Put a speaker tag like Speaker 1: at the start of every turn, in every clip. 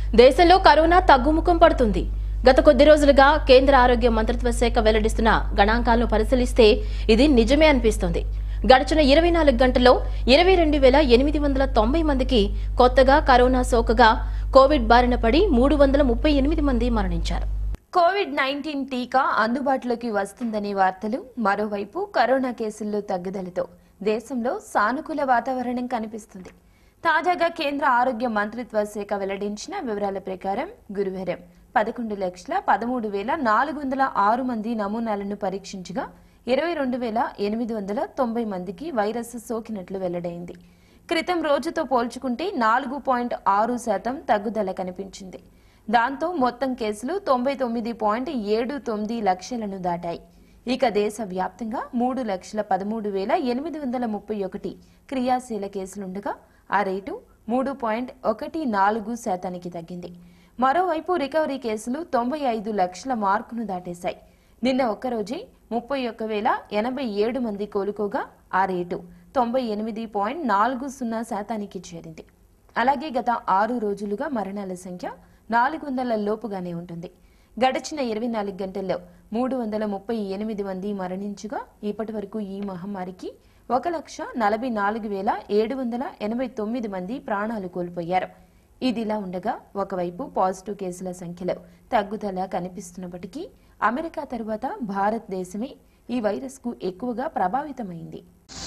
Speaker 1: దేశంలో కరోనా తగ్గుముఖం పడుతుంది గత కొద్ది రోజులుగా కేంద్ర ఆరోగ్య మంత్రిత్వ శాఖ వెల్లడిస్తున్న గణాంకాలను పరిశీలిస్తే ఇది నిజమే అనిపిస్తోంది గడిచిన ఇరవై నాలుగు గంటల్లో ఇరవై రెండు వేల ఎనిమిది వందల తొంభై మందికి కొత్తగా కరోనా సోకగా కోవిడ్ బారిన పడి మూడు వందల ముప్పై ఎనిమిది మంది మరణించారు
Speaker 2: కోవిడ్ నైన్టీన్ టీకా అందుబాటులోకి వస్తుందనే వార్తలు మరోవైపు కరోనా కేసుల్లో తగ్గుదలతో దేశంలో సానుకూల వాతావరణం కనిపిస్తుంది తాజాగా కేంద్ర ఆరోగ్య మంత్రిత్వ శాఖ వెల్లడించిన వివరాల ప్రకారం గురువారం పదకొండు లక్షల పదమూడు వేల నాలుగు వందల ఆరు మంది నమూనాలను పరీక్షించగా ఇరవై రెండు వేల ఎనిమిది వందల తొంభై మందికి వైరస్ సోకినట్లు వెల్లడైంది క్రితం రోజుతో పోల్చుకుంటే నాలుగు పాయింట్ ఆరు శాతం తగ్గుదల కనిపించింది దాంతో మొత్తం కేసులు తొంభై తొమ్మిది పాయింట్ ఏడు తొమ్మిది లక్షలను దాటాయి ఇక దేశవ్యాప్తంగా మూడు లక్షల పదమూడు వేల ఎనిమిది వందల ముప్పై ఒకటి క్రియాశీల కేసులుండగా ఆ రేటు మూడు పాయింట్ ఒకటి నాలుగు శాతానికి తగ్గింది మరోవైపు రికవరీ కేసులు తొంభై ఐదు లక్షల మార్కును దాటేశాయి నిన్న ఒక్కరోజే ముప్పై ఒక్క వేల ఎనభై ఏడు మంది కోలుకోగా ఆ రేటు తొంభై ఎనిమిది పాయింట్ నాలుగు సున్నా శాతానికి చేరింది అలాగే గత ఆరు రోజులుగా మరణాల సంఖ్య నాలుగు వందల లోపుగానే ఉంటుంది గడిచిన ఇరవై నాలుగు గంటల్లో మూడు వందల ముప్పై ఎనిమిది మంది మరణించగా ఇప్పటి వరకు ఈ మహమ్మారికి ఒక లక్ష నలభై నాలుగు వేల ఏడు వందల ఎనభై తొమ్మిది మంది ప్రాణాలు కోల్పోయారు ఇదిలా ఉండగా ఒకవైపు పాజిటివ్ కేసుల సంఖ్యలో తగ్గుదల కనిపిస్తున్నప్పటికీ అమెరికా తరువాత భారతదేశమే ఈ వైరస్కు ఎక్కువగా ప్రభావితమైంది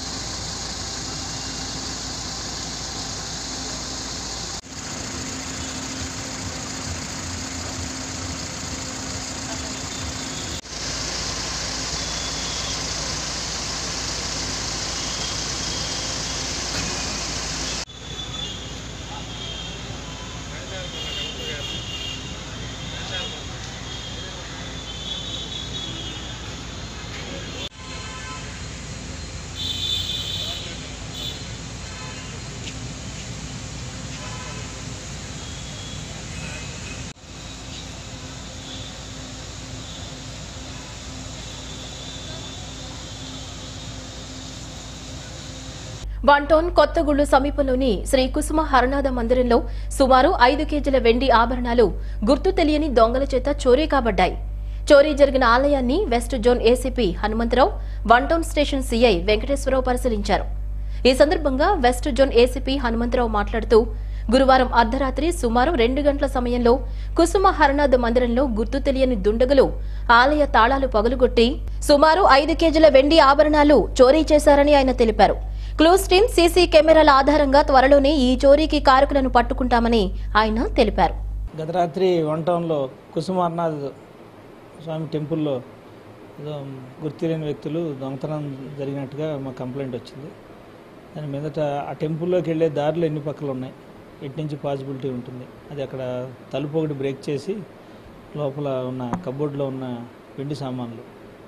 Speaker 1: వన్ టౌన్ కొత్తగూళ్లు సమీపంలోని శ్రీ కుసుమ హరనాథ మందిరంలో సుమారు ఐదు కేజీల వెండి ఆభరణాలు గుర్తు తెలియని దొంగల చేత చోరీ కాబడ్డాయి చోరీ జరిగిన ఆలయాన్ని west zone ACP Hanumantharao one town station CI Venkateswararao పరిశీలించారు ఈ సందర్భంగా వెస్ట్ జోన్ ఏసీపీ హనుమంతరావు మాట్లాడుతూ గురువారం అర్ధరాత్రి సుమారు రెండు గంటల సమయంలో కుసుమ హరనాథ్ మందిరంలో గుర్తు తెలియని దుండగులు ఆలయ తాళాలు పగులుగొట్టి సుమారు ఐదు కేజీల వెండి ఆభరణాలు చోరీ చేశారని ఆయన తెలిపారు క్లూస్ టీమ్ సీసీ కెమెరాల ఆధారంగా త్వరలోనే ఈ చోరీకి కారకులను పట్టుకుంటామని ఆయన తెలిపారు
Speaker 3: గత రాత్రి వన్ టౌన్లో కుసుమార్నాథ్ స్వామి టెంపుల్లో ఏదో గుర్తులేని వ్యక్తులు దొంగతనం జరిగినట్టుగా మాకు కంప్లైంట్ వచ్చింది దాని మీదట ఆ టెంపుల్లోకి వెళ్ళే దారిలో ఎన్ని పక్కలు ఉన్నాయి ఎటు నుంచి పాసిబిలిటీ ఉంటుంది అది అక్కడ తలుపు ఒకటి బ్రేక్ చేసి లోపల ఉన్న కబోర్డ్లో ఉన్న వెండి సామాన్లు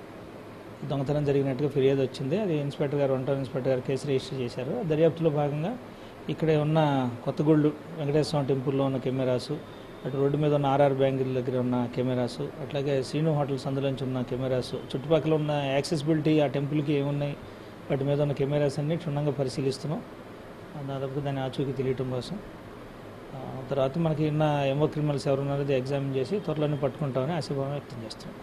Speaker 3: దొంగతనం జరిగినట్టుగా ఫిర్యాదు వచ్చింది అది ఇన్స్పెక్టర్ గారు వంట ఇన్స్పెక్టర్ గారు కేసు రిజిస్టర్ చేశారు ఆ దర్యాప్తులో భాగంగా ఇక్కడే ఉన్న కొత్తగూళ్ళు వెంకటేశ్వర స్వామి టెంపుల్లో ఉన్న కెమెరాసు అటు రోడ్డు మీద ఉన్న ఆర్ఆర్ బ్యాంకుల దగ్గర ఉన్న కెమెరాసు అట్లాగే సీను హోటల్స్ అందులోంచి ఉన్న కెమెరాసు చుట్టుపక్కల ఉన్న యాక్సెసిబిలిటీ ఆ టెంపుల్కి ఏమున్నాయి వాటి మీద ఉన్న కెమెరాస్ అన్ని క్షుణ్ణంగా పరిశీలిస్తున్నాం ఆ దాదాపు దాని ఆచూకీ తెలియటం కోసం ఆ, తర్వాత మనకి ఉన్న ఎంఓ క్రిమినల్స్ ఎవరున్నారో అది ఎగ్జామిన్ చేసి త్వరలోనే పట్టుకుంటామని ఆశాభావం వ్యక్తం చేస్తున్నాం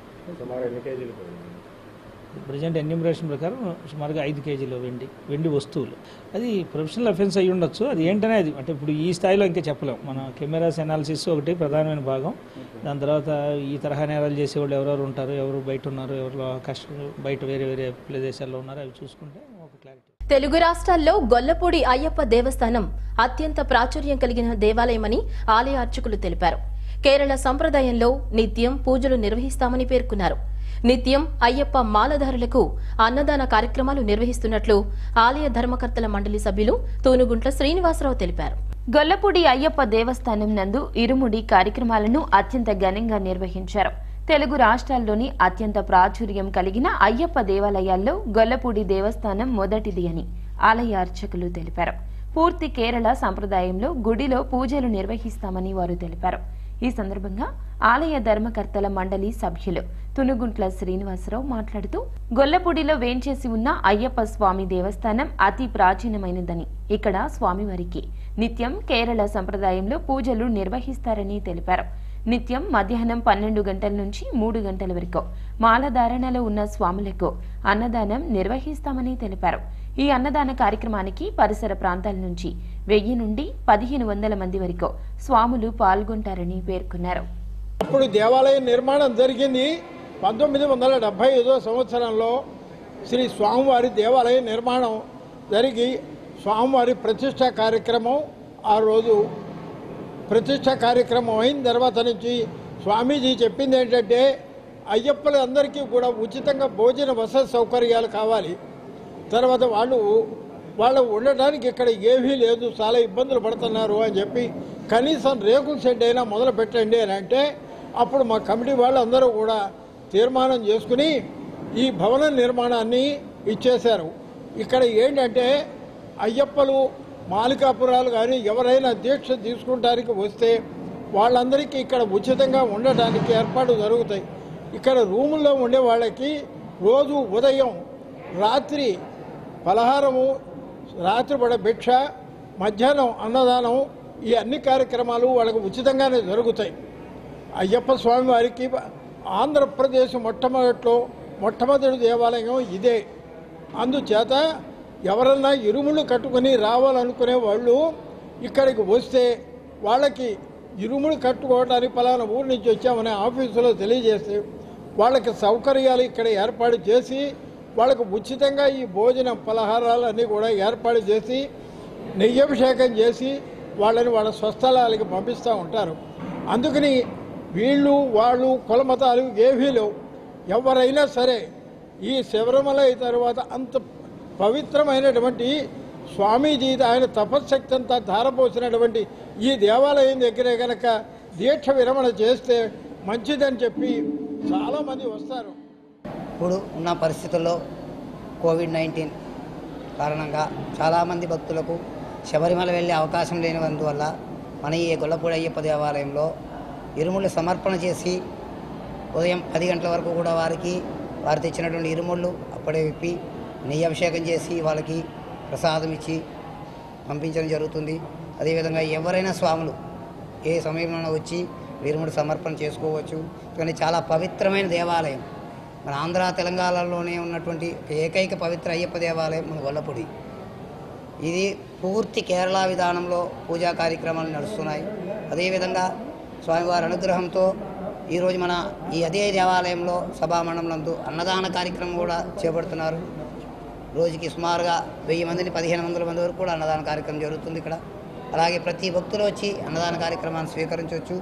Speaker 3: ప్రజెంట్ ఎన్యూమరేషన్ ప్రకారం సుమారుగా ఐదు కేజీలు వెండి వెండి వస్తువులు అది ప్రొఫెషనల్ అఫెన్స్ అయ్యి ఉండొచ్చు అది ఏంటనే అది అంటే ఇప్పుడు ఈ స్థాయిలో ఇంకా చెప్పలేం మన కెమెరాస్ అనాలిసిస్ ఒకటి ప్రధానమైన భాగం దాని తర్వాత ఈ తరహా నేరాలు చేసేవాళ్ళు ఎవరెవరు ఉంటారు ఎవరు బయట ఉన్నారు ఎవరు కష్టం బయట వేరే వేరే ప్రదేశాల్లో ఉన్నారు అవి చూసుకుంటే ఒక క్లారిటీ
Speaker 1: తెలుగు రాష్ట్రాల్లో గొల్లపూడి అయ్యప్ప దేవస్థానం అత్యంత ప్రాచుర్యం కలిగిన దేవాలయమని ఆలయ అర్చకులు తెలిపారు కేరళ సంప్రదాయంలో నిత్యం పూజలు నిర్వహిస్తామని పేర్కొన్నారు నిత్యం అయ్యప్ప మాలధారులకు అన్నదాన కార్యక్రమాలు నిర్వహిస్తున్నట్లు ఆలయ ధర్మకర్తల మండలి సభ్యులు తూనుగుంట్ల శ్రీనివాసరావు తెలిపారు
Speaker 2: గొల్లపూడి అయ్యప్ప దేవస్థానం నందు ఇరుముడి కార్యక్రమాలను అత్యంత ఘనంగా నిర్వహించారు తెలుగు రాష్ట్రాల్లోని అత్యంత ప్రాచుర్యం కలిగిన అయ్యప్ప దేవాలయాల్లో గొల్లపూడి దేవస్థానం మొదటిది అని ఆలయ అర్చకులు తెలిపారు పూర్తి కేరళ సంప్రదాయంలో గుడిలో పూజలు నిర్వహిస్తామని వారు తెలిపారు ఈ సందర్భంగా ఆలయ ధర్మకర్తల మండలి సభ్యులు తునుగుంట్ల శ్రీనివాసరావు మాట్లాడుతూ గొల్లపూడిలో వేంచేసి ఉన్న అయ్యప్ప స్వామి దేవస్థానం అతి ప్రాచీనమైనదని ఇక్కడ స్వామివారికి నిత్యం కేరళ సంప్రదాయంలో పూజలు నిర్వహిస్తారని తెలిపారు నిత్యం మధ్యాహ్నం పన్నెండు గంటల నుంచి మూడు గంటల వరకు మాలధారణలో ఉన్న స్వాములకు అన్నదానం నిర్వహిస్తామని తెలిపారు ఈ అన్నదాన కార్యక్రమానికి పరిసర ప్రాంతాల నుంచి వెయ్యి నుండి పదిహేను వందల మంది వరకు స్వాములు పాల్గొంటారని పేర్కొన్నారు
Speaker 4: అప్పుడు దేవాలయ నిర్మాణం జరిగింది పంతొమ్మిది వందల డెబ్భై ఐదో సంవత్సరంలో శ్రీ స్వామివారి దేవాలయ నిర్మాణం జరిగి స్వామివారి ప్రతిష్ట కార్యక్రమం ఆ రోజు ప్రతిష్ట కార్యక్రమం అయిన తర్వాత నుంచి స్వామీజీ చెప్పింది ఏంటంటే అయ్యప్పలందరికీ కూడా ఉచితంగా భోజన వసతి సౌకర్యాలు కావాలి తర్వాత వాళ్ళు వాళ్ళు ఉండటానికి ఇక్కడ ఏమీ లేదు చాలా ఇబ్బందులు పడుతున్నారు అని చెప్పి కనీసం రేకుల షెడ్ అయినా మొదలు పెట్టండి అని అంటే అప్పుడు మా కమిటీ వాళ్ళు అందరూ కూడా తీర్మానం చేసుకుని ఈ భవన నిర్మాణాన్ని ఇచ్చేశారు ఇక్కడ ఏంటంటే అయ్యప్పలు మాలికాపురాలు కానీ ఎవరైనా దీక్ష తీసుకుంటానికి వస్తే వాళ్ళందరికీ ఇక్కడ ఉచితంగా ఉండటానికి ఏర్పాటు జరుగుతాయి ఇక్కడ రూముల్లో ఉండే వాళ్ళకి రోజు ఉదయం రాత్రి పలహారము రాత్రిపడ భిక్ష మధ్యాహ్నం అన్నదానం ఈ అన్ని కార్యక్రమాలు వాళ్ళకు ఉచితంగానే జరుగుతాయి అయ్యప్ప స్వామి వారికి ఆంధ్రప్రదేశ్ మొట్టమొదట్లో మొట్టమొదటి దేవాలయం ఇదే అందుచేత ఎవరన్నా ఇరుములు కట్టుకొని రావాలనుకునే వాళ్ళు ఇక్కడికి వస్తే వాళ్ళకి ఇరుములు కట్టుకోవడానికి పలానా ఊరి నుంచి వచ్చామని ఆఫీసులో తెలియజేస్తే వాళ్ళకి సౌకర్యాలు ఇక్కడ ఏర్పాటు చేసి వాళ్ళకు ఉచితంగా ఈ భోజన పలహారాలన్నీ కూడా ఏర్పాటు చేసి నెయ్యభిషేకం చేసి వాళ్ళని వాళ్ళ స్వస్థలాలకి పంపిస్తూ ఉంటారు అందుకని వీళ్ళు వాళ్ళు కులమతాలు ఏవీ లేవు ఎవరైనా సరే ఈ శబరిమల అయిన తర్వాత అంత పవిత్రమైనటువంటి స్వామీజీ ఆయన తపశ్శక్తి అంతా ధారపోసినటువంటి ఈ దేవాలయం దగ్గరే కనుక దీక్ష విరమణ చేస్తే మంచిదని చెప్పి చాలామంది వస్తారు
Speaker 5: ఇప్పుడు ఉన్న పరిస్థితుల్లో కోవిడ్ నైన్టీన్ కారణంగా చాలామంది భక్తులకు శబరిమల వెళ్ళే అవకాశం లేనందువల్ల మన ఈ గొల్లపూడి అయ్యప్ప దేవాలయంలో ఇరుముళ్ళు సమర్పణ చేసి ఉదయం పది గంటల వరకు కూడా వారికి వారు తెచ్చినటువంటి ఇరుముళ్ళు అప్పుడే విప్పి నెయ్యి అభిషేకం చేసి వాళ్ళకి ప్రసాదం ఇచ్చి పంపించడం జరుగుతుంది అదేవిధంగా ఎవరైనా స్వాములు ఏ సమయంలో వచ్చి ఇరుముడు సమర్పణ చేసుకోవచ్చు కానీ చాలా పవిత్రమైన దేవాలయం మన ఆంధ్ర తెలంగాణలోనే ఉన్నటువంటి ఒక ఏకైక పవిత్ర అయ్యప్ప దేవాలయం మన గొల్లపూడి ఇది పూర్తి కేరళ విధానంలో పూజా కార్యక్రమాలు నడుస్తున్నాయి అదేవిధంగా స్వామివారి అనుగ్రహంతో ఈరోజు మన ఈ అదే దేవాలయంలో సభామండలందు అన్నదాన కార్యక్రమం కూడా చేపడుతున్నారు రోజుకి సుమారుగా వెయ్యి మందిని పదిహేను వందల మంది వరకు కూడా అన్నదాన కార్యక్రమం జరుగుతుంది ఇక్కడ అలాగే ప్రతి భక్తులు వచ్చి అన్నదాన కార్యక్రమాన్ని స్వీకరించవచ్చు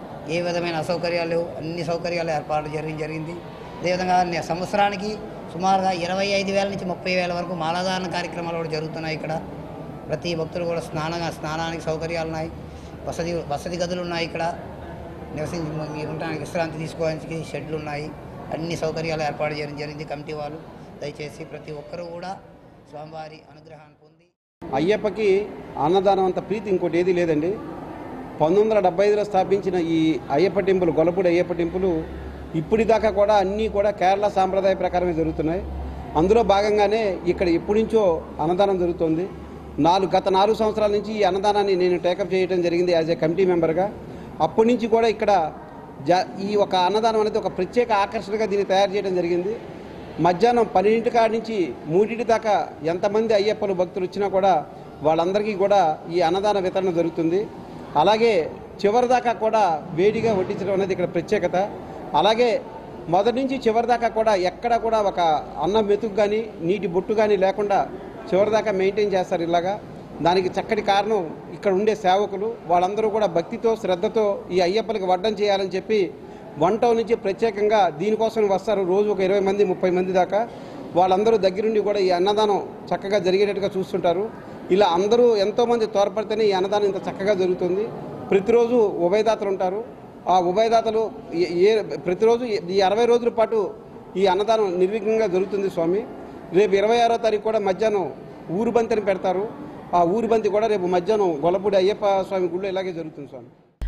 Speaker 5: ఏ విధమైన అసౌకర్యాలు లేవు అన్ని సౌకర్యాలు ఏర్పాటు జరిగి జరిగింది అదేవిధంగా నే- సంవత్సరానికి సుమారుగా ఇరవై ఐదు వేల నుంచి ముప్పై వేల వరకు మాలాధారణ కార్యక్రమాలు కూడా జరుగుతున్నాయి ఇక్కడ ప్రతి భక్తులు కూడా స్నాన స్నానానికి సౌకర్యాలు ఉన్నాయి వసతి వసతి గదులు ఉన్నాయి ఇక్కడ నివసించి మీరు ఉండడానికి విశ్రాంతి తీసుకోవడానికి షెడ్లు ఉన్నాయి అన్ని సౌకర్యాలు ఏర్పాటు చేయడం జరిగింది కమిటీ వాళ్ళు దయచేసి ప్రతి ఒక్కరూ కూడా స్వామివారి అనుగ్రహాన్ని పొంది
Speaker 6: అయ్యప్పకి అన్నదానం అంత ప్రీతి ఇంకోటి ఏది లేదండి పంతొమ్మిది వందల డెబ్బై ఐదులో స్థాపించిన ఈ అయ్యప్ప టెంపుల్ గొల్లపూడి అయ్యప్ప టెంపుల్ ఇప్పటిదాకా కూడా అన్నీ కూడా కేరళ సాంప్రదాయ ప్రకారమే జరుగుతున్నాయి అందులో భాగంగానే ఇక్కడ ఎప్పటి నుంచో అన్నదానం జరుగుతుంది నాలుగు గత నాలుగు సంవత్సరాల నుంచి ఈ అన్నదానాన్ని నేను టేకప్ చేయడం జరిగింది యాజ్ ఏ కమిటీ మెంబర్గా అప్పటి నుంచి కూడా ఇక్కడ జ ఈ ఒక అన్నదానం అనేది ఒక ప్రత్యేక ఆకర్షణగా దీన్ని తయారు చేయడం జరిగింది మధ్యాహ్నం పన్నెండింటి కాడి నుంచి మూడింటి దాకా ఎంతమంది అయ్యప్పలు భక్తులు వచ్చినా కూడా వాళ్ళందరికీ కూడా ఈ అన్నదాన వితరణ జరుగుతుంది అలాగే చివరి దాకా కూడా వేడిగా వడ్డించడం అనేది ఇక్కడ ప్రత్యేకత అలాగే మొదటి నుంచి చివరి దాకా కూడా ఎక్కడ కూడా ఒక అన్నం మెతుకు కానీ నీటి బొట్టు కానీ లేకుండా చివరి దాకా మెయింటైన్ చేస్తారు ఇలాగా దానికి చక్కటి కారణం ఇక్కడ ఉండే సేవకులు వాళ్ళందరూ కూడా భక్తితో శ్రద్ధతో ఈ అయ్యప్పలకి వడ్డం చేయాలని చెప్పి వన్ టౌన్ నుంచి ప్రత్యేకంగా దీనికోసం వస్తారు రోజు ఒక ఇరవై మంది ముప్పై మంది దాకా వాళ్ళందరూ దగ్గరుండి కూడా ఈ అన్నదానం చక్కగా జరిగేటట్టుగా చూస్తుంటారు ఇలా అందరూ ఎంతోమంది తోడ్పడితేనే ఈ అన్నదానం ఇంత చక్కగా జరుగుతుంది ప్రతిరోజు ఉభయదాతలు ఉంటారు ఆ ఉభయదాతలు ఏ- ఏ ప్రతిరోజు ఈ అరవై రోజుల పాటు ఈ అన్నదానం నిర్విఘ్నంగా జరుగుతుంది స్వామి రేపు ఇరవై ఆరో తారీఖు కూడా మధ్యాహ్నం ఊరుబంతిని పెడతారు ఆ ఊరుబంతి కూడా రేపు మధ్యాహ్నం గొల్లపూడి అయ్యప్ప స్వామి గుళ్ళో ఇలాగే జరుగుతుంది స్వామి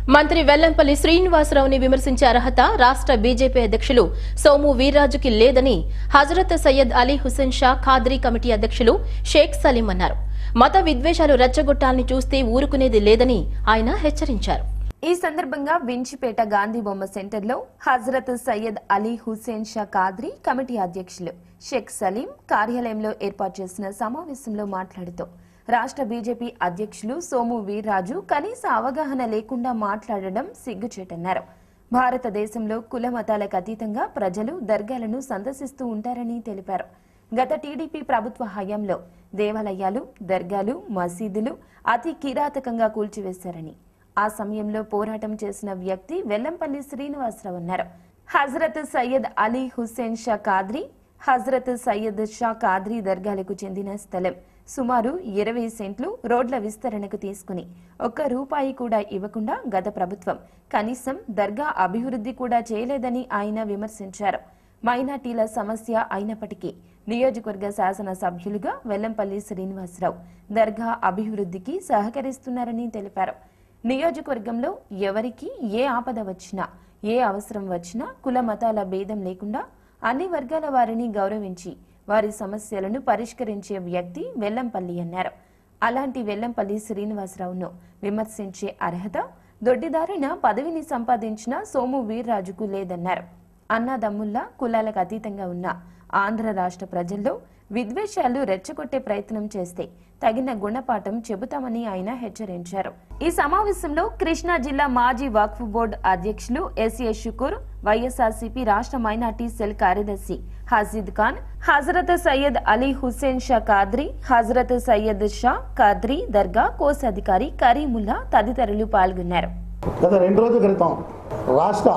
Speaker 1: మంత్రి వెల్లంపల్లి శ్రీనివాసరావుని విమర్శించే అర్హత రాష్ట్ర బీజేపీ అధ్యక్షులు సోము వీర్రాజుకి లేదని హజరత్ సయ్యద్ అలీ హుస్సేన్ షా ఖాద్రీ కమిటీ అధ్యక్షులు షేక్ సలీం అన్నారు మత విద్వేషాలు రెచ్చగొట్టాలని చూస్తే ఊరుకునేది లేదని ఆయన హెచ్చరించారు
Speaker 2: ఈ సందర్భంగా వించిపేట గాంధీ బొమ్మ సెంటర్లో హజరత్ సయ్యద్ అలీ హుస్సేన్ షా కాద్రీ కమిటీ అధ్యక్షులు షేక్ సలీం కార్యాలయంలో ఏర్పాటు చేసిన సమావేశంలో మాట్లాడుతూ రాష్ట్ర బీజేపీ అధ్యక్షులు సోము వీర్రాజు కనీస అవగాహన లేకుండా మాట్లాడడం సిగ్గుచేటన్నారు భారతదేశంలో కుల మతాలకు అతీతంగా ప్రజలు దర్గాలను సందర్శిస్తూ ఉంటారని తెలిపారు గత టీడీపీ ప్రభుత్వ హయాంలో దేవాలయాలు దర్గాలు మసీదులు అతి కిరాతకంగా కూల్చివేశారని ఆ సమయంలో పోరాటం చేసిన వ్యక్తి వెల్లంపల్లి శ్రీనివాసరావు అన్నారు హజరత్ సయ్యద్ అలీ హుస్సేన్ షా కాద్రీ హజరత్ సయ్యద్ షా కాద్రీ దర్గాలకు చెందిన స్థలం సుమారు ఇరవై సెంట్లు రోడ్ల విస్తరణకు తీసుకుని ఒక్క రూపాయి కూడా ఇవ్వకుండా గత ప్రభుత్వం కనీసం దర్గా అభివృద్ధి కూడా చేయలేదని ఆయన విమర్శించారు మైనార్టీల సమస్య అయినప్పటికీ నియోజకవర్గ శాసన సభ్యులుగా వెల్లంపల్లి శ్రీనివాసరావు దర్గా అభివృద్ధికి సహకరిస్తున్నారని తెలిపారు నియోజకవర్గంలో ఎవరికి ఏ ఆపద వచ్చినా ఏ అవసరం వచ్చినా కుల మతాల భేదం లేకుండా అన్ని వర్గాల వారిని గౌరవించి వారి సమస్యలను పరిష్కరించే వ్యక్తి వెల్లంపల్లి అన్నారు అలాంటి వెల్లంపల్లి శ్రీనివాసరావును విమర్శించే అర్హత దొడ్డిదారిన పదవిని సంపాదించిన సోము వీర్రాజుకు లేదన్నారు అన్నదమ్ముల్లా కులాలకు అతీతంగా ఉన్న ఆంధ్ర రాష్ట్ర ప్రజల్లో విద్వేషాలు రెచ్చగొట్టే ప్రయత్నం చేస్తే తగిన గుణపాఠం చెబుతామని ఆయన హెచ్చరించారు ఈ సమావేశంలో కృష్ణా జిల్లా మాజీ వక్ఫ్ బోర్డు అధ్యక్షులు ఎస్ఏ షుకూర్ వైఎస్ఆర్సీపీ రాష్ట్ర మైనార్టీ సెల్ కార్యదర్శి హజీద్ ఖాన్ హజరత్ సయ్యద్ అలీ హుస్సేన్ షా కాద్రీ హజరత్ సయ్యద్ షా కాద్రీ దర్గా కోశాధికారి కరీముల్లా తదితరులు పాల్గొన్నారు
Speaker 7: గత రెండు రోజుల క్రితం రాష్ట్ర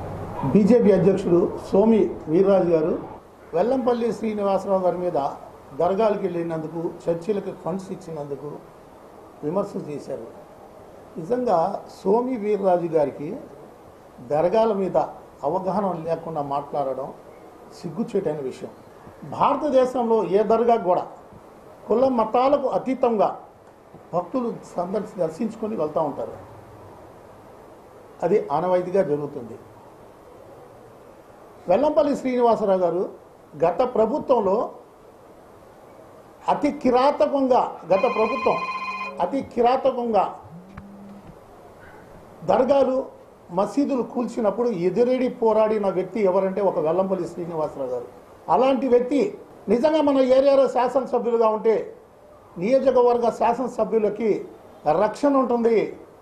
Speaker 7: బీజేపీ అధ్యక్షుడు సోమి వీర్రాజు గారు వెల్లంపల్లి శ్రీనివాసరావు గారి మీద దర్గాలకు వెళ్ళినందుకు చర్చిలకు ఫండ్స్ ఇచ్చినందుకు విమర్శలు చేశారు నిజంగా సోమి వీర్రాజు గారికి దర్గాల మీద అవగాహన లేకుండా మాట్లాడడం సిగ్గుచేటైన విషయం భారతదేశంలో ఏ దర్గా కూడా కుల మతాలకు అతీతంగా భక్తులు సందర్శి దర్శించుకొని వెళ్తూ ఉంటారు అది ఆనవాయితీగా జరుగుతుంది వెల్లంపల్లి శ్రీనివాసరావు గారు గత ప్రభుత్వంలో అతి కిరాతకంగా గత ప్రభుత్వం అతి కిరాతకంగా దర్గాలు మసీదులు కూల్చినప్పుడు ఎదురేడి పోరాడిన వ్యక్తి ఎవరంటే ఒక వెల్లంపల్లి శ్రీనివాసరావు గారు అలాంటి వ్యక్తి నిజంగా మన ఏరియాలో శాసనసభ్యులుగా ఉంటే నియోజకవర్గ శాసనసభ్యులకి రక్షణ ఉంటుంది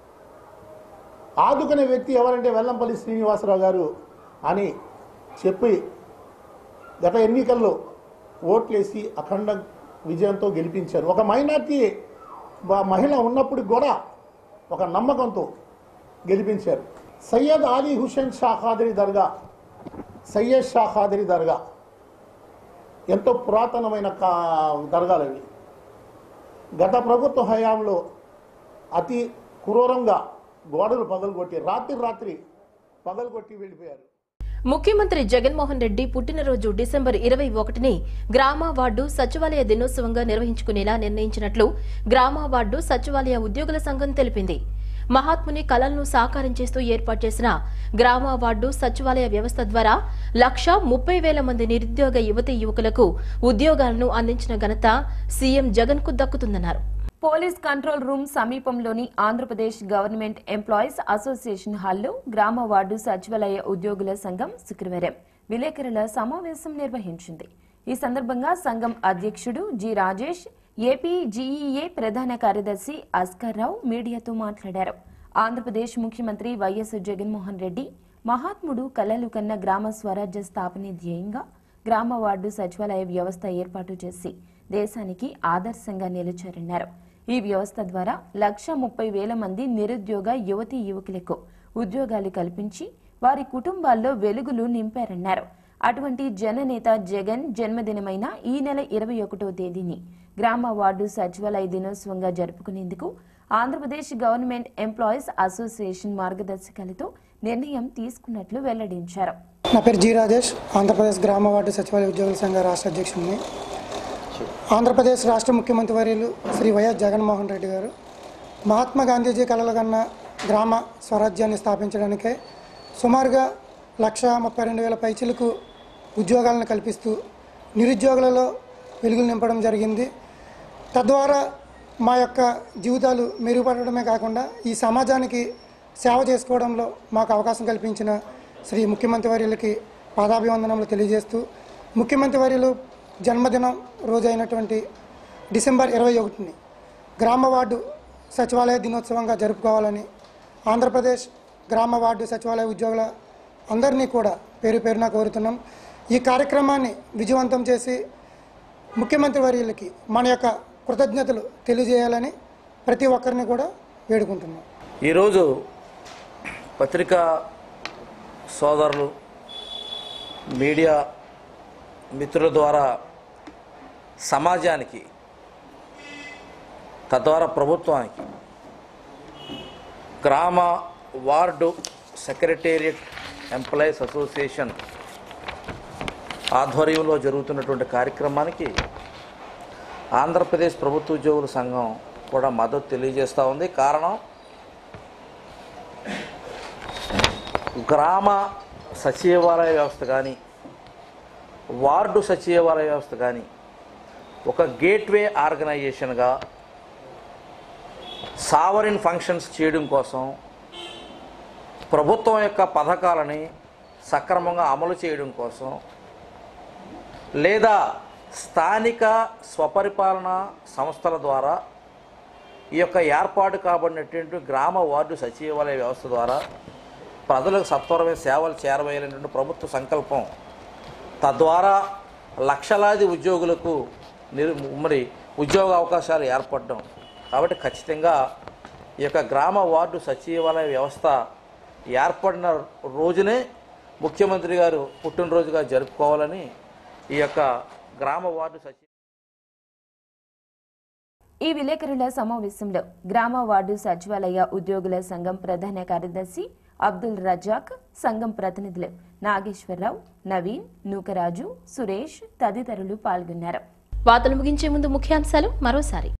Speaker 7: ఆదుకునే వ్యక్తి ఎవరంటే వెల్లంపల్లి శ్రీనివాసరావు గారు అని చెప్పి గత ఎన్నికల్లో ఓట్లేసి అఖండ విజయంతో గెలిపించారు ఒక మైనార్టీ మ- మహిళ ఉన్నప్పుడు కూడా ఒక నమ్మకంతో గెలిపించారు సయ్యద్ అలీ హుసేన్ షా ఖాదరి దర్గా సయ్యద్ షా ఖాదరి దర్గా ఎంతో పురాతనమైన కా దర్గాలు అవి గత ప్రభుత్వ హయాంలో అతి క్రూరంగా గోడలు పగలగొట్టి రాత్రి రాత్రి పగలగొట్టి వెళ్ళిపోయారు
Speaker 1: ముఖ్యమంత్రి జగన్మోహన్ రెడ్డి పుట్టినరోజు డిసెంబర్ ఇరవై ఒకటిని గ్రామ వార్డు సచివాలయ దినోత్సవంగా నిర్వహించుకునేలా నిర్ణయించినట్లు గ్రామ వార్డు సచివాలయ ఉద్యోగుల సంఘం తెలిపింది మహాత్ముని కలలను సాకారం చేస్తూ ఏర్పాటు చేసిన గ్రామ వార్డు సచివాలయ వ్యవస్థ ద్వారా లక్ష ముప్పై వేల మంది నిరుద్యోగ యువతీ యువకులకు ఉద్యోగాలను అందించిన ఘనత సీఎం జగన్ కు దక్కుతుందన్నారు
Speaker 2: పోలీస్ కంట్రోల్ రూమ్ సమీపంలోని ఆంధ్రప్రదేశ్ గవర్నమెంట్ ఎంప్లాయీస్ అసోసియేషన్ హాల్లో గ్రామ వార్డు సచివాలయ ఉద్యోగుల సంఘం శుక్రవారం విలేకరుల సమావేశం నిర్వహించింది ఈ సందర్భంగా సంఘం అధ్యక్షుడు జి రాజేష్ ఏపీ జీఈఏ ప్రధాన కార్యదర్శి అస్కర్ రావు మీడియాతో మాట్లాడారు ఆంధ్రప్రదేశ్ ముఖ్యమంత్రి వైఎస్ జగన్మోహన్ రెడ్డి మహాత్ముడు కలలు కన్న గ్రామ స్వరాజ్య స్థాపనే ధ్యేయంగా గ్రామ వార్డు సచివాలయ వ్యవస్థ ఏర్పాటు చేసి దేశానికి ఆదర్శంగా నిలిచారన్నారు ఈ వ్యవస్థ ద్వారా లక్ష ముప్పై వేల మంది నిరుద్యోగ యువతీ యువకులకు ఉద్యోగాలు కల్పించి వారి కుటుంబాల్లో వెలుగులు నింపారన్నారు అటువంటి జననేత జగన్ జన్మదినమైన ఈ నెల ఇరవై ఒకటో తేదీని గ్రామ వార్డు సచివాలయ దినోత్సవంగా జరుపుకునేందుకు ఆంధ్రప్రదేశ్ గవర్నమెంట్ ఎంప్లాయీస్ అసోసియేషన్ మార్గదర్శకాలతో నిర్ణయం తీసుకున్నట్లు వెల్లడించారు
Speaker 8: నా పేరు జీ రాజేష్ ఆంధ్రప్రదేశ్ గ్రామ వార్డు సచివాలయ ఉద్యోగుల సంఘ రాష్ట్ర అధ్యక్షుడిని ఆంధ్రప్రదేశ్ రాష్ట్ర ముఖ్యమంత్రి వర్యులు శ్రీ వైఎస్ జగన్మోహన్ రెడ్డి గారు మహాత్మా గాంధీజీ కలలు కన్న గ్రామ స్వరాజ్యాన్ని స్థాపించడానికే సుమారుగా లక్ష ముప్పై రెండు వేల పైచిలకు ఉద్యోగాలను కల్పిస్తూ నిరుద్యోగులలో వెలుగులు నింపడం జరిగింది తద్వారా మా యొక్క జీవితాలు మెరుగుపడడమే కాకుండా ఈ సమాజానికి సేవ చేసుకోవడంలో మాకు అవకాశం కల్పించిన శ్రీ ముఖ్యమంత్రి వర్యులకి పాదాభివందనములు తెలియజేస్తూ ముఖ్యమంత్రి వర్యులు జన్మదినం రోజైనటువంటి డిసెంబర్ ఇరవై ఒకటిని గ్రామ వార్డు సచివాలయ దినోత్సవంగా జరుపుకోవాలని ఆంధ్రప్రదేశ్ గ్రామ వార్డు సచివాలయ ఉద్యోగుల అందరినీ కూడా పేరు పేరున కోరుతున్నాం ఈ కార్యక్రమాన్ని విజయవంతం చేసి ముఖ్యమంత్రి వర్యులకి మన యొక్క కృతజ్ఞతలు తెలియజేయాలని ప్రతి ఒక్కరిని కూడా వేడుకుంటున్నాం
Speaker 9: ఈరోజు పత్రికా సోదరులు మీడియా మిత్రుల ద్వారా సమాజానికి తద్వారా ప్రభుత్వానికి గ్రామ వార్డు సెక్రటేరియట్ ఎంప్లాయీస్ అసోసియేషన్ ఆధ్వర్యంలో జరుగుతున్నటువంటి కార్యక్రమానికి ఆంధ్రప్రదేశ్ ప్రభుత్వ ఉద్యోగుల సంఘం కూడా మద్దతు తెలియజేస్తూ ఉంది కారణం గ్రామ సచివాలయ వ్యవస్థ కానీ వార్డు సచివాలయ వ్యవస్థ కానీ ఒక గేట్వే ఆర్గనైజేషన్గా సావరిన్ ఫంక్షన్స్ చేయడం కోసం ప్రభుత్వం యొక్క పథకాలని సక్రమంగా అమలు చేయడం కోసం లేదా స్థానిక స్వపరిపాలన సంస్థల ద్వారా ఈ యొక్క ఏర్పాటు కాబడినటువంటి గ్రామ వార్డు సచివాలయ వ్యవస్థ ద్వారా ప్రజలకు సత్వరమైన సేవలు చేరవేయాలనేటువంటి ప్రభుత్వ సంకల్పం తద్వారా లక్షలాది ఉద్యోగులకు నిరు మరి ఉద్యోగ అవకాశాలు ఏర్పడడం కాబట్టి ఖచ్చితంగా ఈ యొక్క గ్రామ వార్డు సచివాలయ వ్యవస్థ ఏర్పడిన రోజునే ముఖ్యమంత్రి గారు పుట్టినరోజుగా జరుపుకోవాలని ఈ యొక్క గ్రామ వార్డు సచి
Speaker 2: ఈ విలేకరుల సమావేశంలో గ్రామ వార్డు సచివాలయ ఉద్యోగుల సంఘం ప్రధాన కార్యదర్శి అబ్దుల్ రజాక్ సంఘం ప్రతినిధులు నాగేశ్వరరావు నవీన్ నూకరాజు సురేష్ తదితరులు పాల్గొన్నారు
Speaker 1: వార్తలు ముగించే ముందు ముఖ్యాంశాలు మరోసారి